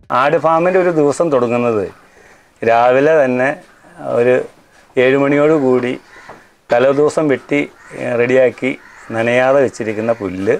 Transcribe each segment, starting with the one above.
ആട് ഫാമിൻ്റെ ഒരു ദിവസം തുടങ്ങുന്നത് രാവിലെ തന്നെ ഒരു ഏഴുമണിയോട് കൂടി തലേദിവസം വെട്ടി ഏഹ്, റെഡിയാക്കി നനയാതെ വെച്ചിരിക്കുന്ന പുല്ല്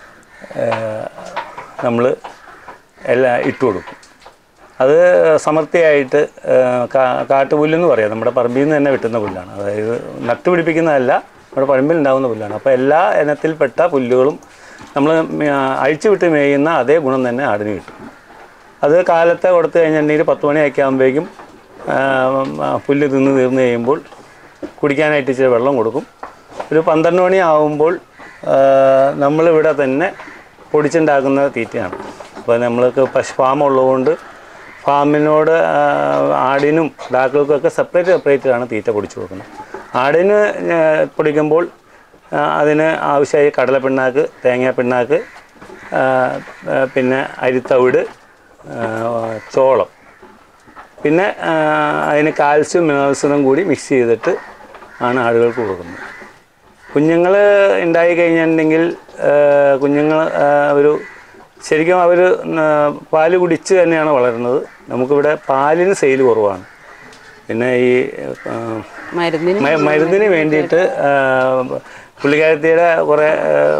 നമ്മൾ എല്ലാം ഇട്ട് കൊടുക്കും അത് സമൃദ്ധിയായിട്ട് ഏഹ്, കാ- കാട്ടുപുല്ലെന്ന് പറയാം നമ്മുടെ പറമ്പിൽ നിന്ന് തന്നെ വെട്ടുന്ന പുല്ലാണ് അതായത് നട്ടുപിടിപ്പിക്കുന്നതല്ല നമ്മുടെ പറമ്പിൽ ഉണ്ടാകുന്ന പുല്ലാണ് അപ്പോൾ എല്ലാ ഇനത്തിൽപ്പെട്ട പുല്ലുകളും നമ്മൾ അഴിച്ചു വിട്ട് മേയുന്ന അതേ ഗുണം തന്നെ ആടിന് കിട്ടും അത് കാലത്തെ കൊടുത്തു കഴിഞ്ഞിട്ടുണ്ടെങ്കിൽ പത്ത് മണിയൊക്കെ ആകുമ്പോഴേക്കും പുല്ല് തിന്ന് തീർന്നു കഴിയുമ്പോൾ കുടിക്കാനായിട്ട് ഇച്ചിരി വെള്ളം കൊടുക്കും ഒരു പന്ത്രണ്ട് മണി ആകുമ്പോൾ നമ്മളിവിടെ തന്നെ പൊടിച്ചുണ്ടാക്കുന്ന തീറ്റയാണ് അപ്പോൾ നമ്മൾക്ക് പശു ഫാം ഉള്ളതുകൊണ്ട് ഫാമിനോട് ആ, ആടിനും ഡാക്കൾക്കൊക്കെ സെപ്പറേറ്റ് സെപ്പറേറ്റ് ആണ് തീറ്റ പൊടിച്ചു കൊടുക്കുന്നത് ആടിന് ആ, പൊടിക്കുമ്പോൾ ആ, അതിന് ആവശ്യമായി കടലപ്പിണ്ണാക്ക് തേങ്ങാ പിണ്ണാക്ക് ആ, ആ, പിന്നെ അരിത്തവിട് ആ, ചോളം പിന്നെ ആ, അതിന് കാൽസ്യം മിനറൽസും കൂടി മിക്സ് ചെയ്തിട്ട് ആണ് ആടുകൾക്ക് കൊടുക്കുന്നത് കുഞ്ഞുങ്ങൾ ഉണ്ടായി കഴിഞ്ഞിട്ടുണ്ടെങ്കിൽ കുഞ്ഞുങ്ങൾ ഒരു ശരിക്കും അവർ പാല് കുടിച്ച് തന്നെയാണ് വളരുന്നത് നമുക്കിവിടെ പാലിന് സെയിൽ കുറവാണ് പിന്നെ ഈ ആ, മരുന്നിന് മ- മരുന്നിന് വേണ്ടിയിട്ട് ആ, പുള്ളിക്കാരത്തിയുടെ കുറേ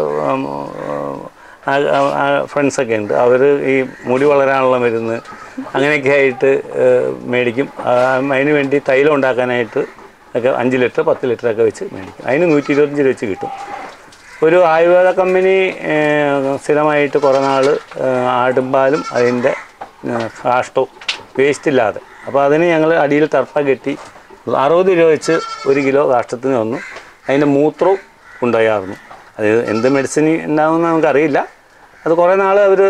ഫ്രണ്ട്സൊക്കെ ഉണ്ട് അവർ ഈ മുടി വളരാനുള്ള മരുന്ന് അങ്ങനെയൊക്കെ ആയിട്ട് ആ, മേടിക്കും ആ, അതിന് വേണ്ടി തൈലം ഉണ്ടാക്കാനായിട്ട് ഒക്കെ അഞ്ച് ലിറ്റർ പത്ത് ലിറ്റർ ഒക്കെ വെച്ച് മേടിക്കും അതിന് നൂറ്റി ഇരുപത്തഞ്ച് രൂപ വെച്ച് കിട്ടും ഒരു ആയുർവേദ കമ്പനി ആ, സ്ഥിരമായിട്ട് കുറേ നാൾ ആടുംപാലും അതിൻ്റെ കാഷ്ടവും വേസ്റ്റ് ഇല്ലാതെ അപ്പോൾ അതിന് ഞങ്ങൾ അടിയിൽ തർപ്പ കെട്ടി അറുപത് രൂപ വെച്ച് ഒരു കിലോ കാഷ്ടത്തിന് വന്നു അതിൻ്റെ മൂത്രവും കൊണ്ടുപോയായിരുന്നു അത് എന്ത് മെഡിസിൻ ഉണ്ടാകുമെന്ന് നമുക്കറിയില്ല അത് കുറേ നാൾ അവർ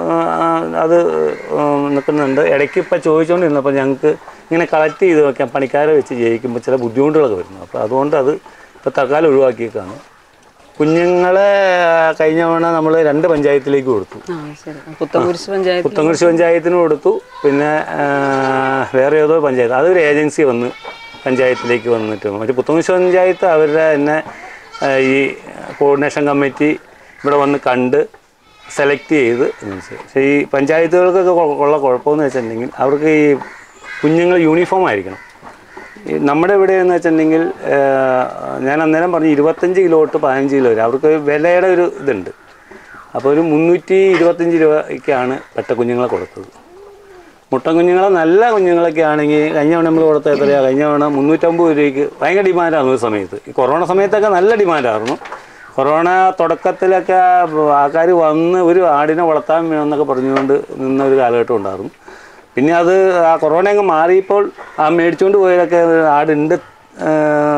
അത് നിൽക്കുന്നുണ്ട് ഇടയ്ക്ക് ഇപ്പോൾ ചോദിച്ചുകൊണ്ടിരുന്നപ്പോൾ ഞങ്ങൾക്ക് ഇങ്ങനെ കളക്ട് ചെയ്ത് വെക്കാൻ പണിക്കാരെ വെച്ച് ജയിക്കുമ്പോൾ ചില ബുദ്ധിമുട്ടുകളൊക്കെ വരുന്നു അപ്പോൾ അതുകൊണ്ട് അത് ഇപ്പോൾ തൽക്കാലം ഒഴിവാക്കിയേക്കാണ് കുഞ്ഞുങ്ങളെ കഴിഞ്ഞ തവണ നമ്മൾ രണ്ട് പഞ്ചായത്തിലേക്ക് കൊടുത്തു ആ ശരി പുത്തൻകുരിശ് പഞ്ചായത്ത് പുത്തൻകുരിശ് പഞ്ചായത്തിന് കൊടുത്തു പിന്നെ ആ, വേറെ ഏതോ പഞ്ചായത്ത് അതൊരു ഏജൻസി വന്ന് പഞ്ചായത്തിലേക്ക് വന്നിട്ട് മറ്റേ പുത്തൻകുരിശ് പഞ്ചായത്ത് അവരുടെ തന്നെ ആ, ഈ കോർഡിനേഷൻ കമ്മിറ്റി ഇവിടെ വന്ന് കണ്ട് സെലക്ട് ചെയ്ത് നിശ്ചയിച്ചു. പക്ഷേ ഈ പഞ്ചായത്തുകൾക്കൊക്കെ കൊ- ഉള്ള കുഴപ്പമെന്ന് വെച്ചിട്ടുണ്ടെങ്കിൽ അവർക്ക് ഈ കുഞ്ഞുങ്ങൾ യൂണിഫോം ആയിരിക്കണം ഈ നമ്മുടെ ഇവിടെ എന്ന് വെച്ചിട്ടുണ്ടെങ്കിൽ ആ, ഞാൻ അന്നേരം പറഞ്ഞു ഇരുപത്തഞ്ച് കിലോ തൊട്ട് പതിനഞ്ച് കിലോ വരെ അവർക്ക് വിലയുടെ ഒരു ഇതുണ്ട് അപ്പോൾ ഒരു മുന്നൂറ്റി ഇരുപത്തഞ്ച് രൂപയ്ക്കാണ് പെട്ട കുഞ്ഞുങ്ങളെ കൊടുത്തത് മുട്ടൻ കുഞ്ഞുങ്ങളെ നല്ല കുഞ്ഞുങ്ങളൊക്കെ ആണെങ്കിൽ കഴിഞ്ഞ തവണ നമ്മൾ കൊടുത്ത എത്രയാണ് കഴിഞ്ഞ തവണ മുന്നൂറ്റമ്പത് രൂപയ്ക്ക് ഭയങ്കര ഡിമാൻഡായിരുന്നു ഒരു സമയത്ത് ഈ കൊറോണ സമയത്തൊക്കെ നല്ല ഡിമാൻഡായിരുന്നു കൊറോണ തുടക്കത്തിലൊക്കെ ആൾക്കാർ വന്ന് ഒരു ആടിനെ വളർത്താൻ വേണമെന്നൊക്കെ പറഞ്ഞുകൊണ്ട് നിന്ന ഒരു കാലഘട്ടം ഉണ്ടായിരുന്നു പിന്നെ അത് ആ കൊറോണ അങ്ങ് മാറിയപ്പോൾ ആ മേടിച്ചുകൊണ്ട് പോയതൊക്കെ ആടുണ്ട് ആ,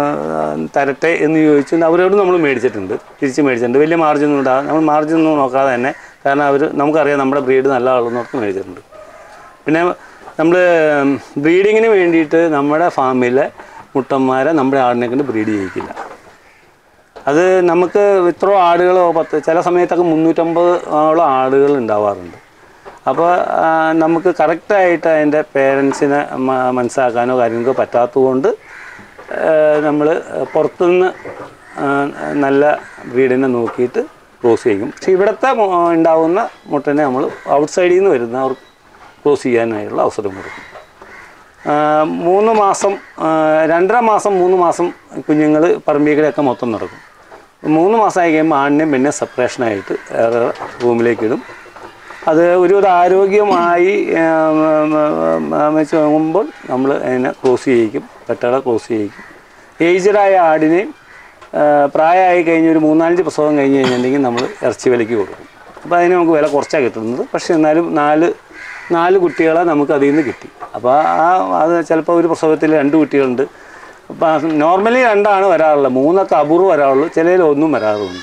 തരട്ടെ എന്ന് ചോദിച്ചു അവരോട് നമ്മൾ മേടിച്ചിട്ടുണ്ട് തിരിച്ച് മേടിച്ചിട്ടുണ്ട് വലിയ മാർജിൻ ഒന്നും ഉണ്ടാകും നമ്മൾ മാർജിൻ ഒന്നും നോക്കാതെ തന്നെ കാരണം അവർ നമുക്കറിയാം നമ്മുടെ ബ്രീഡ് നല്ല ആളെന്നോർത്ത് മേടിച്ചിട്ടുണ്ട് പിന്നെ നമ്മൾ ബ്രീഡിങ്ങിന് വേണ്ടിയിട്ട് നമ്മുടെ ഫാമിലെ മുട്ടന്മാരെ നമ്മുടെ ആടിനെ കൊണ്ട് ബ്രീഡ് ചെയ്യിക്കില്ല അത് നമുക്ക് ഇത്ര ആടുകളോ പത്ത് ചില സമയത്തൊക്കെ മുന്നൂറ്റമ്പത് ഓളം ആടുകൾ ഉണ്ടാവാറുണ്ട് അപ്പോൾ ആ, നമുക്ക് കറക്റ്റായിട്ട് അതിൻ്റെ പേരൻസിനെ മനസ്സിലാക്കാനോ കാര്യങ്ങൾക്കോ പറ്റാത്തതുകൊണ്ട് നമ്മൾ പുറത്തുനിന്ന് ആ, നല്ല ബ്രീഡിനെ നോക്കിയിട്ട് ക്രോസ് ചെയ്യും പക്ഷേ ഇവിടുത്തെ മു- ഉണ്ടാവുന്ന മുട്ടനെ നമ്മൾ ഔട്ട് സൈഡിൽ നിന്ന് വരുന്നവർ ക്രോസ് ചെയ്യാനായിട്ടുള്ള അവസരം കൊടുക്കും ആ, മൂന്ന് മാസം ആ, രണ്ടര മാസം മൂന്ന് മാസം കുഞ്ഞുങ്ങൾ പറമ്പിക്കലൊക്കെ മൊത്തം നടക്കും മൂന്ന് മാസമായി കഴിയുമ്പോൾ ആണിനെയും പിന്നെ സെപ്പറേഷനായിട്ട് വേറെ റൂമിലേക്ക് ഇടും അത് ഒരു ഒരു ആരോഗ്യമായി ആ, ആ, ആ, വെച്ച് നോക്കുമ്പോൾ നമ്മൾ അതിനെ ക്രോസ് ചെയ്യിക്കും പെട്ടകളെ ക്രോസ് ചെയ്യിക്കും ഏജ്ഡായ ആടിനെയും ആ, പ്രായമായി കഴിഞ്ഞ് ഒരു മൂന്നാലഞ്ച് പ്രസവം കഴിഞ്ഞ് കഴിഞ്ഞിട്ടുണ്ടെങ്കിൽ നമ്മൾ ഇറച്ചി വിലയ്ക്ക് കൊടുക്കും അപ്പോൾ അതിന് നമുക്ക് വില കുറച്ചാണ് കിട്ടുന്നത് പക്ഷേ എന്നാലും നാല് നാല് കുട്ടികളെ നമുക്ക് അതിൽ നിന്ന് കിട്ടി അപ്പോൾ ആ അത് ചിലപ്പോൾ ഒരു പ്രസവത്തിൽ രണ്ട് കുട്ടികളുണ്ട് അപ്പം നോർമലി രണ്ടാണ് വരാറുള്ളത് മൂന്നൊക്കെ അപൂർവം വരാറുള്ളൂ ചിലതിൽ ഒന്നും വരാറുമുണ്ട്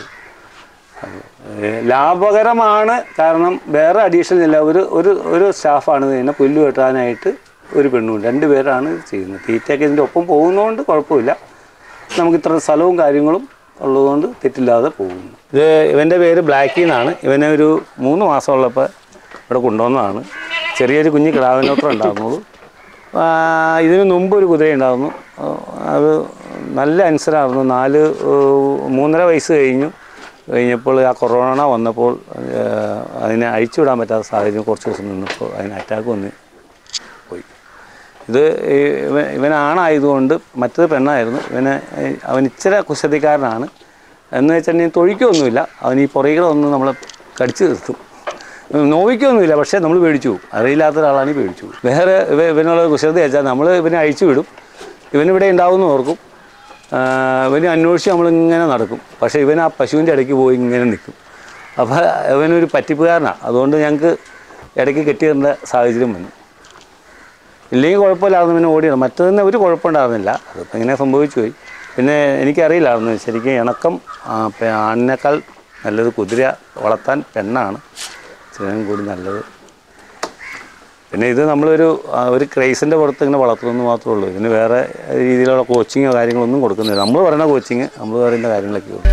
ഏഹ് ലാഭകരമാണ് കാരണം വേറെ അഡീഷണൽ ഇല്ല ഒരു ഒരു ഒരു സ്റ്റാഫാണ് ഇതിനെ പുല്ല് വെട്ടാനായിട്ട് ഒരു പെണ്ണും രണ്ട് പേരാണ് ഇത് ചെയ്യുന്നത് തീറ്റയൊക്കെ ഇതിൻ്റെ ഒപ്പം പോകുന്നതുകൊണ്ട് കുഴപ്പമില്ല നമുക്ക് ഇത്ര സ്ഥലവും കാര്യങ്ങളും ഉള്ളതുകൊണ്ട് തെറ്റില്ലാതെ പോകുന്നു ഇത് ഇവൻ്റെ പേര് ബ്ലാക്കി എന്നാണ് ഇവനെ ഒരു മൂന്ന് മാസമുള്ളപ്പോൾ ഇവിടെ കൊണ്ടുവന്നതാണ് ചെറിയൊരു കുഞ്ഞ് കിടാവിനോത്രം ഉണ്ടാകുന്നുള്ളൂ ആ, ഇതിന് മുമ്പ് ഒരു കുതിര ഉണ്ടായിരുന്നു ആ, അത് നല്ല അനുസരമായിരുന്നു നാല് ഏഹ്, മൂന്നര വയസ്സ് കഴിഞ്ഞു കഴിഞ്ഞപ്പോൾ ആ കൊറോണ വന്നപ്പോൾ ഏഹ്, അതിനെ അഴിച്ചുവിടാൻ പറ്റാത്ത സാഹചര്യം കുറച്ച് ദിവസം നിന്നപ്പോൾ അതിന് അറ്റാക്ക് വന്ന് പോയി ഇത് ഈ- ഇവൻ ഇവനാണായതുകൊണ്ട് മറ്റത് പെണ്ണായിരുന്നു ഇവനെ ഏ, അവൻ ഇച്ചിരി കുസൃതിക്കാരനാണ് എന്ന് വെച്ചിട്ടുണ്ടെങ്കിൽ തൊഴിക്കൊന്നുമില്ല അവൻ ഈ പുറകിലെ ഒന്ന് നമ്മളെ കടിച്ചു നിർത്തും നോവിക്കൊന്നുമില്ല പക്ഷേ നമ്മൾ പേടിച്ചു പോകും അറിയില്ലാത്ത ഒരാളാണ് ഈ പേടിച്ചു പോകും വേറെ ഇവ ഇവനുള്ള കുസൃതി വെച്ചാൽ നമ്മൾ ഇവനെ അഴിച്ചു വിടും ഇവനിവിടെ ഉണ്ടാവുമെന്ന് ഓർക്കും ആ, ഇവനെ അന്വേഷിച്ച് നമ്മളിങ്ങനെ നടക്കും പക്ഷേ ഇവൻ ആ പശുവിൻ്റെ ഇടയ്ക്ക് പോയി ഇങ്ങനെ നിൽക്കും അപ്പോൾ ഇവനൊരു പറ്റിപ്പുകാരനാണ് അതുകൊണ്ട് ഞങ്ങൾക്ക് ഇടയ്ക്ക് കെട്ടിയിടേണ്ട സാഹചര്യം വന്നു ഇല്ലെങ്കിൽ കുഴപ്പമില്ലായിരുന്നു പിന്നെ ഓടിയാണ് മറ്റതിന് ഒരു കുഴപ്പമുണ്ടായിരുന്നില്ല അതിപ്പോൾ ഇങ്ങനെ സംഭവിച്ചു പോയി പിന്നെ എനിക്കറിയില്ലായിരുന്നു ശരിക്കും ഇണക്കം ആ, പെ- ആണിനേക്കാൾ നല്ലത് കുതിര വളർത്താൻ പെണ്ണാണ് ചിലനും കൂടി നല്ലത് പിന്നെ ഇത് നമ്മളൊരു ആ, ഒരു ക്രൈസിൻ്റെ പുറത്ത് ഇങ്ങനെ വളർത്തുമെന്ന് മാത്രമേ ഉള്ളൂ ഇതിന് വേറെ രീതിയിലുള്ള കോച്ചിങ്ങോ കാര്യങ്ങളൊന്നും കൊടുക്കുന്നില്ല നമ്മൾ പറയുന്ന കോച്ചിങ് നമ്മൾ പറയുന്ന കാര്യങ്ങളൊക്കെ ഉള്ളൂ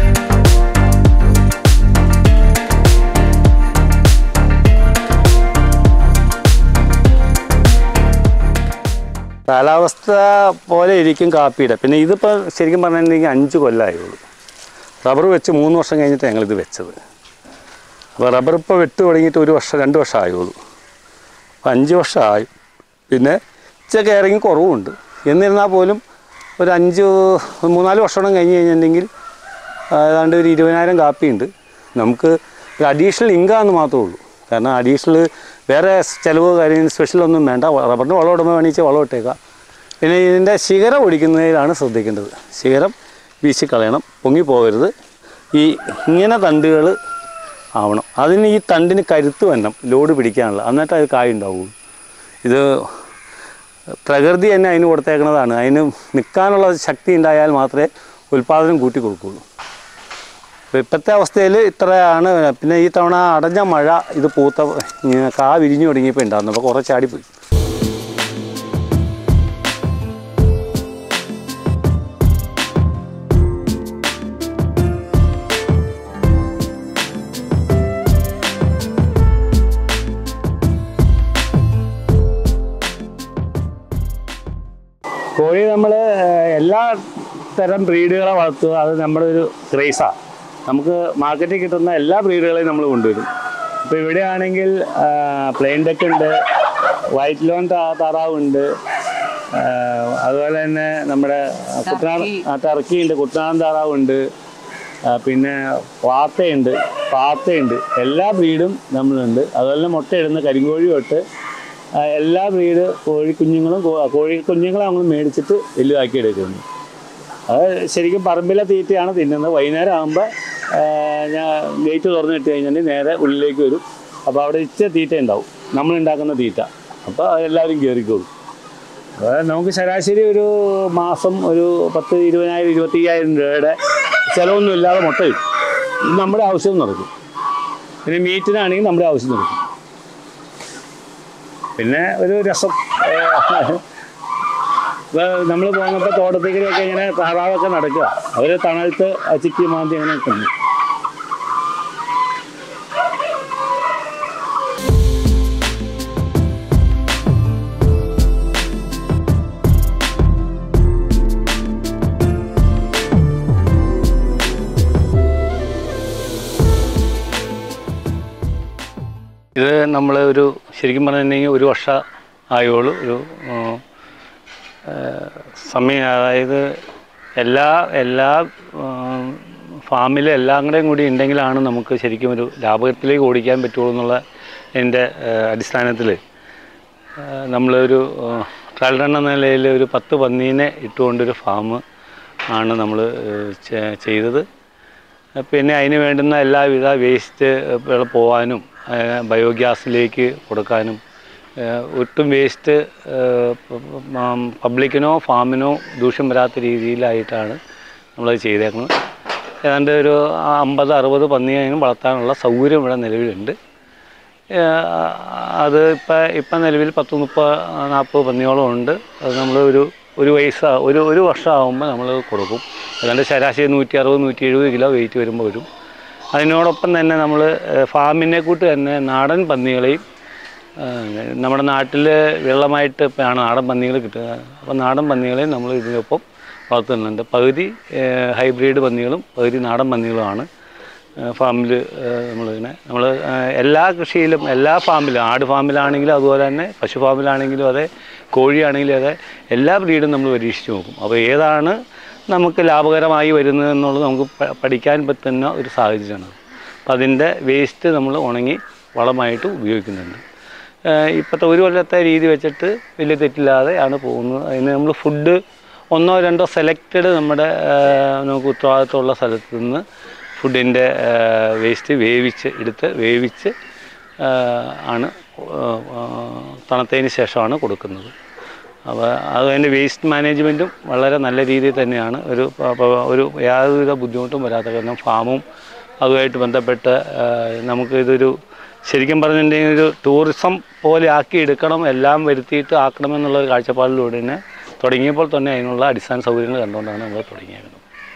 കാലാവസ്ഥ പോലെ ഇരിക്കും കാപ്പിയുടെ പിന്നെ ഇതിപ്പോൾ ശരിക്കും പറഞ്ഞിട്ടുണ്ടെങ്കിൽ അഞ്ച് കൊല്ലമായുള്ളൂ റബ്ബർ വെച്ച് മൂന്ന് വർഷം കഴിഞ്ഞിട്ട് ഞങ്ങളിത് വെച്ചത് അപ്പോൾ റബ്ബർ ഇപ്പോൾ വെട്ട് തുടങ്ങിയിട്ട് ഒരു വർഷം രണ്ട് വർഷം ആയുള്ളൂ അപ്പോൾ അഞ്ച് വർഷമായി പിന്നെ ഇച്ചിരി കെയറിങ് കുറവുണ്ട് എന്നിരുന്നാൽ പോലും ഒരു അഞ്ച് മൂന്നാല് വർഷം കഴിഞ്ഞ് കഴിഞ്ഞിട്ടുണ്ടെങ്കിൽ ആ, ഏതാണ്ട് ഒരു ഇരുപതിനായിരം കാപ്പിയുണ്ട് നമുക്ക് ഒരു അഡീഷണൽ ഇൻകാന്ന് മാത്രമേ ഉള്ളൂ കാരണം അഡീഷണൽ വേറെ ചിലവ് കാര്യം സ്പെഷ്യലൊന്നും വേണ്ട റബ്ബറിന് വളം ഇടുമ്പോൾ വേണമെങ്കിൽ വളം ഇട്ടേക്കാം പിന്നെ ഇതിൻ്റെ ശിഖരം ഒടിക്കുന്നതിലാണ് ശ്രദ്ധിക്കേണ്ടത് ശിഖരം വീശി കളയണം പൊങ്ങിപ്പോകരുത് ഈ ഇങ്ങനെ തണ്ടുകൾ ആവണം അതിന് ഈ തണ്ടിന് കരുത്ത് വേണം ലോഡ് പിടിക്കാനുള്ള എന്നിട്ട് അത് കായ ഉണ്ടാവുള്ളൂ ഇത് പ്രകൃതി തന്നെ അതിന് കൊടുത്തേക്കുന്നതാണ് അതിന് നിൽക്കാനുള്ള ശക്തി ഉണ്ടായാൽ മാത്രമേ ഉൽപ്പാദനം കൂട്ടി കൊടുക്കുകയുള്ളൂ അപ്പോൾ ഇപ്പോഴത്തെ അവസ്ഥയിൽ ഇത്രയാണ് പിന്നെ ഈ തവണ അടഞ്ഞ മഴ ഇത് പൂത്ത ഇങ്ങനെ കാ വിരിഞ്ഞു തുടങ്ങിയപ്പോൾ ഉണ്ടാകുന്നു അപ്പോൾ കുറേ ചാടിപ്പോയി കോഴി നമ്മൾ എല്ലാ തരം ബ്രീഡുകളെ വളർത്തുക അത് നമ്മുടെ ഒരു ക്രേസാണ് നമുക്ക് മാർക്കറ്റിൽ കിട്ടുന്ന എല്ലാ ബ്രീഡുകളെയും നമ്മൾ കൊണ്ടുവരും ഇപ്പോൾ ഇവിടെയാണെങ്കിൽ പ്ലെയിൻ ഡെക്ക് ഉണ്ട് വൈറ്റ് ലോൺ താറാവുണ്ട് ആ, അതുപോലെ തന്നെ നമ്മുടെ കുട്ടനാട് ടർക്കി ഉണ്ട് കുട്ടനാടൻ താറാവുണ്ട് ആ, പിന്നെ പാത്തയുണ്ട് പാത്തയുണ്ട് എല്ലാ ബ്രീഡും നമ്മളുണ്ട് അതുപോലെ തന്നെ മുട്ടയിടുന്ന കരിങ്കോഴി തൊട്ട് ആ, എല്ലാ ബ്രീഡ് കോഴിക്കുഞ്ഞുങ്ങളും കോ- കോഴി കുഞ്ഞുങ്ങളെ നമ്മൾ മേടിച്ചിട്ട് വലുതാക്കി എടുക്കുന്നു അത് ശരിക്കും പറമ്പിലെ തീറ്റയാണ് തിന്നുന്നത് വൈകുന്നേരം ആകുമ്പോൾ ഞാൻ ഗേറ്റ് തുറന്ന് ഇട്ട് കഴിഞ്ഞാൽ നേരെ ഉള്ളിലേക്ക് വരും അപ്പോൾ അവിടെ ഇച്ച തീറ്റ ഉണ്ടാവും നമ്മൾ ഉണ്ടാക്കുന്ന തീറ്റ അപ്പോൾ എല്ലാവരും കയറിക്കോളും അപ്പോൾ നമുക്ക് ശരാശരി ഒരു മാസം ഒരു പത്ത് ഇരുപതിനായിരം ഇരുപത്തി അയ്യായിരം രൂപയുടെ ചിലവൊന്നും ഇല്ലാതെ മുട്ട കിട്ടും ഇത് നമ്മുടെ ആവശ്യം നടക്കും പിന്നെ മീറ്റിനാണെങ്കിൽ നമ്മുടെ ആവശ്യം നടക്കും പിന്നെ ഒരു രസം നമ്മൾ പോകുന്നപ്പോൾ തോട്ടത്തേക്കിലൊക്കെ ഇങ്ങനെ താറാവൊക്കെ നടക്കുക അവർ തണലത്ത് ആ ചിക്കി മാന്തി അങ്ങനെ നിൽക്കുന്നു ഇത് നമ്മൾ ഒരു ശരിക്കും പറഞ്ഞിട്ടുണ്ടെങ്കിൽ ഒരു വർഷം ആയുള്ളൂ ഒരു ഉം, ഏഹ്, സമയം അതായത് എല്ലാ എല്ലാ ഉം, ഫാമിലെ എല്ലാം കൂടെയും കൂടി ഉണ്ടെങ്കിലാണ് നമുക്ക് ശരിക്കും ഒരു ലാഭത്തിലേക്ക് ഓടിക്കാൻ പറ്റുള്ളൂ എന്നുള്ള എൻ്റെ അടിസ്ഥാനത്തിൽ നമ്മളൊരു ട്രയൽ റൺ എന്ന നിലയിൽ ഒരു പത്ത് പന്നീനെ ഇട്ടുകൊണ്ടൊരു ഫാം ആണ് നമ്മൾ ചെയ്തത് പിന്നെ അതിന് വേണ്ടുന്ന എല്ലാവിധ വേസ്റ്റ് പോകാനും ഏഹ് ബയോഗ്യാസിലേക്ക് കൊടുക്കാനും ഏഹ് ഒട്ടും വേസ്റ്റ് പബ്ലിക്കിനോ ഫാമിനോ ദൂഷ്യം വരാത്ത രീതിയിലായിട്ടാണ് നമ്മളത് ചെയ്തേക്കുന്നത് ഏതാണ്ട് ഒരു അമ്പത് അറുപത് പന്നിയും വളർത്താനുള്ള സൗകര്യം ഇവിടെ നിലവിലുണ്ട് ഏഹ് അത് ഇപ്പം ഇപ്പം നിലവിൽ പത്ത് മുപ്പത് നാൽപ്പത് പന്നിയോളം ഉണ്ട് അത് നമ്മൾ ഒരു ഒരു വയസ്സ് ഒരു ഒരു വർഷം ആകുമ്പോൾ നമ്മൾ കൊടുക്കും ഏതാണ്ട് ശരാശരി നൂറ്റി അറുപത് നൂറ്റി എഴുപത് കിലോ വെയിറ്റ് വരുമ്പോൾ വരും അതിനോടൊപ്പം തന്നെ നമ്മൾ ഫാമിനെ കൂട്ട് തന്നെ നാടൻ പന്നികളെയും ഏഹ് നമ്മുടെ നാട്ടിൽ വെള്ളമായിട്ട് ഇപ്പോഴാണ് നാടൻ പന്നികൾ കിട്ടുക അപ്പോൾ നാടൻ പന്നികളെയും നമ്മൾ ഇതിനൊപ്പം വളർത്തുന്നുണ്ട് പകുതി ഏഹ് ഹൈബ്രിഡ് പന്നികളും പകുതി നാടൻ പന്നികളുമാണ് ഫാമിൽ നമ്മളിങ്ങനെ നമ്മൾ എല്ലാ കൃഷിയിലും എല്ലാ ഫാമിലും ആട് ഫാമിലാണെങ്കിലും അതുപോലെ തന്നെ പശു ഫാമിലാണെങ്കിലും അതെ കോഴിയാണെങ്കിലും അതെ എല്ലാ ബ്രീഡും നമ്മൾ പരീക്ഷിച്ച് നോക്കും അപ്പോൾ ഏതാണ് നമുക്ക് ലാഭകരമായി വരുന്നത് എന്നുള്ളത് നമുക്ക് പ- പഠിക്കാൻ പറ്റുന്ന ഒരു സാഹചര്യമാണ് അപ്പം അതിൻ്റെ വേസ്റ്റ് നമ്മൾ ഉണങ്ങി വളമായിട്ട് ഉപയോഗിക്കുന്നുണ്ട് ഏഹ് ഇപ്പോഴത്തെ ഒരു കൊല്ലത്തെ രീതി വെച്ചിട്ട് വലിയ തെറ്റില്ലാതെ ആണ് പോകുന്നത് അതിന് നമ്മൾ ഫുഡ് ഒന്നോ രണ്ടോ സെലക്റ്റഡ് നമ്മുടെ ഏഹ് നമുക്ക് ഉത്തരവാദിത്തമുള്ള സ്ഥലത്ത് നിന്ന് ഫുഡിൻ്റെ വേസ്റ്റ് വേവിച്ച് എടുത്ത് വേവിച്ച് ഏഹ് ആണ് ഏഹ് തണുത്തതിന് ശേഷമാണ് കൊടുക്കുന്നത് അപ്പോൾ അത് അതിൻ്റെ വേസ്റ്റ് മാനേജ്മെൻറ്റും വളരെ നല്ല രീതിയിൽ തന്നെയാണ് ഒരു പ- പ- ഒരു യാതൊരുവിധ ബുദ്ധിമുട്ടും വരാത്ത കാരണം ഫാമും അതുമായിട്ട് ബന്ധപ്പെട്ട് ആ, നമുക്ക് ഇതൊരു ശരിക്കും പറഞ്ഞിട്ടുണ്ടെങ്കിൽ ഒരു ടൂറിസം പോലെ ആക്കി എടുക്കണം എല്ലാം വരുത്തിയിട്ട് ആക്കണമെന്നുള്ള ഒരു കാഴ്ചപ്പാടിലൂടെ തന്നെ തുടങ്ങിയപ്പോൾ തന്നെ അതിനുള്ള അടിസ്ഥാന സൗകര്യങ്ങൾ കണ്ടുകൊണ്ടാണ് നമ്മൾ തുടങ്ങിയത്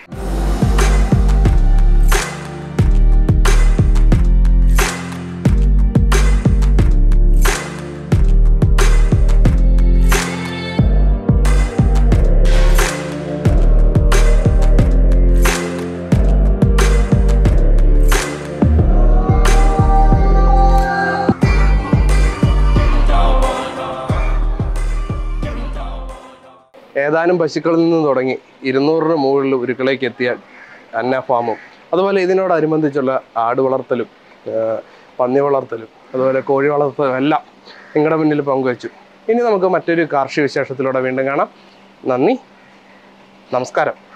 ഏതാനും പശുക്കളിൽ നിന്ന് തുടങ്ങി ഇരുന്നൂറിന് മുകളിൽ ഉരുക്കളേക്ക് എത്തിയ അന്ന ഫാമും അതുപോലെ ഇതിനോടനുബന്ധിച്ചുള്ള ആട് വളർത്തലും ആ, പന്നി വളർത്തലും അതുപോലെ കോഴി വളർത്തലും എല്ലാം നിങ്ങളുടെ മുന്നിൽ പങ്കുവച്ചു ഇനി നമുക്ക് മറ്റൊരു കാർഷിക വിശേഷത്തിലൂടെ വീണ്ടും കാണാം നന്ദി നമസ്കാരം